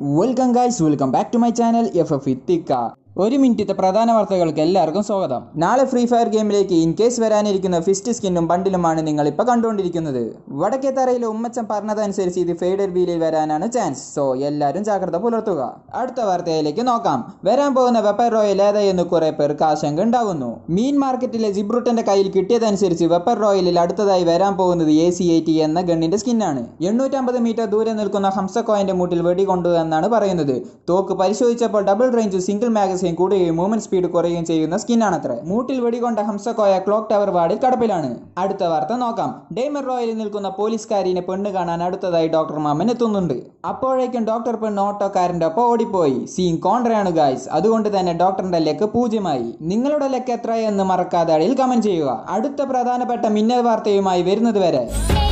welcome guys welcome back to my channel F F ഇത്തിക്ക ഒരു മിനിറ്റത്തെ പ്രധാന വാർത്തകൾക്ക് എല്ലാവർക്കും സ്വാഗതം നാളെ ഫ്രീ ഫയർ ഗെയിമിലേക്ക് ഇൻ കേസ് വരാനിരിക്കുന്ന ഫിസ്റ്റ് സ്കിന്നും ബണ്ടിലുമാണ് നിങ്ങൾ ഇപ്പോൾ കണ്ടുകൊണ്ടിരിക്കുന്നത് വടക്കേ തറയിലെ ഉമ്മച്ചൻ പറഞ്ഞതനുസരിച്ച് ഇത് ഫെയ്ഡർ വീലിൽ വരാനാണ് ചാൻസ് സോ എല്ലാവരും ജാഗ്രത പുലർത്തുക അടുത്ത വാർത്തയിലേക്ക് നോക്കാം വരാൻ പോകുന്ന വെപ്പർ റോയൽ ഏതായെന്ന് കുറെ പേർക്ക് ആശങ്ക ഉണ്ടാകുന്നു മീൻ മാർക്കറ്റിലെ ജിബ്രുട്ടന്റെ കയ്യിൽ കിട്ടിയതനുസരിച്ച് വെപ്പർ റോയലിൽ അടുത്തതായി വരാൻ പോകുന്നത് എ സി എയ്റ്റി എന്ന ഗണ്ണിന്റെ സ്കിന്നാണ് എണ്ണൂറ്റമ്പത് മീറ്റർ ദൂരെ നിൽക്കുന്ന ഹംസക്കോയന്റെ മുട്ടിൽ വെടികൊണ്ടു എന്നാണ് പറയുന്നത് തോക്ക് പരിശോധിച്ചപ്പോൾ ഡബിൾ റേഞ്ച് സിംഗിൾ മാഗസിൻ കൂടുകയും മൂവ്മെന്റ് സ്പീഡ് കുറയുകയും ചെയ്യുന്ന സ്കിന്നാണത്രേ മൂട്ടിൽ വെടികൊണ്ട ഹംസക്കോയ ക്ലോക്ക് ടവർ വാർഡിൽ കടപ്പിലാണ് അടുത്ത വാർത്ത നോക്കാം ഡേമർ റോയലിൽ നിൽക്കുന്ന പോലീസുകാരിനെ പെണ്ണ് കാണാൻ അടുത്തതായി ഡോക്ടർ മാമൻ എത്തുന്നുണ്ട് അപ്പോഴേക്കും ഡോക്ടർ പെണ്ണ് ഓട്ടോക്കാരന്റെ ഒപ്പം ഓടിപ്പോയി സീൻ കോൺട്രയാണ് ഗായ്സ് അതുകൊണ്ട് തന്നെ ഡോക്ടറിന്റെ ലെക്ക് പൂജ്യമായി നിങ്ങളുടെ ലെക്ക് എത്രയെന്ന് മറക്കാതെ അടിയിൽ കമന്റ് ചെയ്യുക അടുത്ത പ്രധാനപ്പെട്ട മിന്നൽ വാർത്തയുമായി വരുന്നത് വരെ